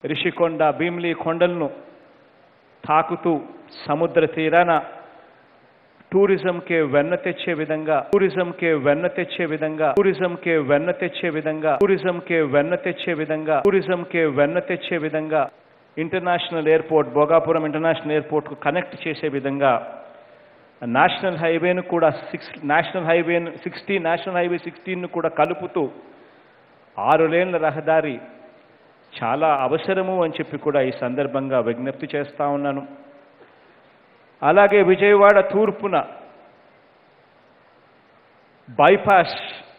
రిషికొండ భీమిలి కొండలను తాకుతూ సముద్ర తీరాన టూరిజంకే వెన్న తెచ్చే విధంగా టూరిజంకే వెన్న తెచ్చే విధంగా టూరిజంకే వెన్న తెచ్చే విధంగా టూరిజంకే వెన్న తెచ్చే విధంగా టూరిజంకే వెన్న తెచ్చే విధంగా international airport Bhogapuram international airport కు కనెక్ట్ చేసే విధంగా నేషనల్ హైవేను కూడా six national highway sixty national highway సిక్స్టీన్ను కూడా కలుపుతూ ఆరు లేన్ల రహదారి చాలా అవసరము అని చెప్పి కూడా ఈ సందర్భంగా విజ్ఞప్తి చేస్తా ఉన్నాను అలాగే విజయవాడ తూర్పున బైపాస్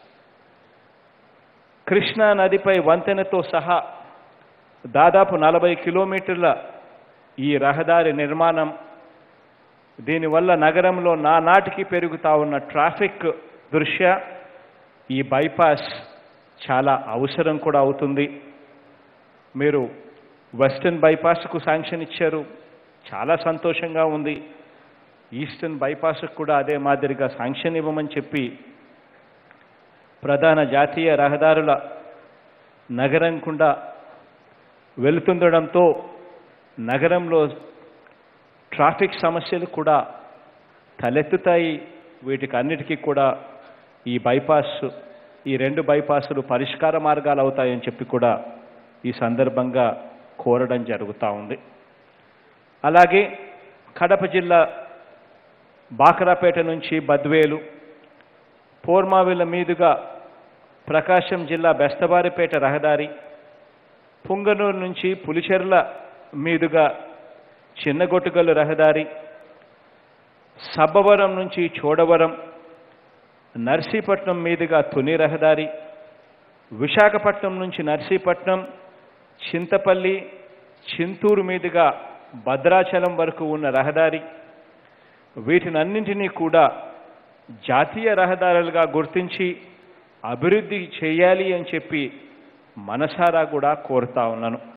కృష్ణా నదిపై వంతెనతో సహా దాదాపు నలభై కిలోమీటర్ల ఈ రహదారి నిర్మాణం దీనివల్ల నగరంలో నానాటికి పెరుగుతా ఉన్న ట్రాఫిక్ దృష్ట్యా ఈ బైపాస్ చాలా అవసరం కూడా అవుతుంది మీరు వెస్టర్న్ బైపాస్కు శాంక్షన్ ఇచ్చారు చాలా సంతోషంగా ఉంది ఈస్టర్న్ బైపాస్కు కూడా అదే మాదిరిగా శాంక్షన్ ఇవ్వమని చెప్పి ప్రధాన జాతీయ రహదారుల నగరం గుండా వెళుతుండడంతో నగరంలో ట్రాఫిక్ సమస్యలు కూడా తలెత్తుతాయి వీటికి అన్నిటికీ కూడా ఈ బైపాస్ ఈ రెండు బైపాసులు పరిష్కార మార్గాలు అవుతాయని చెప్పి కూడా ఈ సందర్భంగా కోరడం జరుగుతూ ఉంది అలాగే కడప జిల్లా బాకరాపేట నుంచి బద్వేలు పోర్మావిల మీదుగా ప్రకాశం జిల్లా బెస్తవారిపేట రహదారి పుంగనూరు నుంచి పులిచెర్ల మీదుగా చిన్నగొట్టుగల్లు రహదారి సబ్బవరం నుంచి చోడవరం నర్సీపట్నం మీదుగా తుని రహదారి విశాఖపట్నం నుంచి నర్సీపట్నం చింతపల్లి చింతూరు మీదుగా భద్రాచలం వరకు ఉన్న రహదారి వీటినన్నింటినీ కూడా జాతీయ రహదారులుగా గుర్తించి అభివృద్ధి చేయాలి అని చెప్పి మనసారా కూడా కోరుతా ఉన్నాను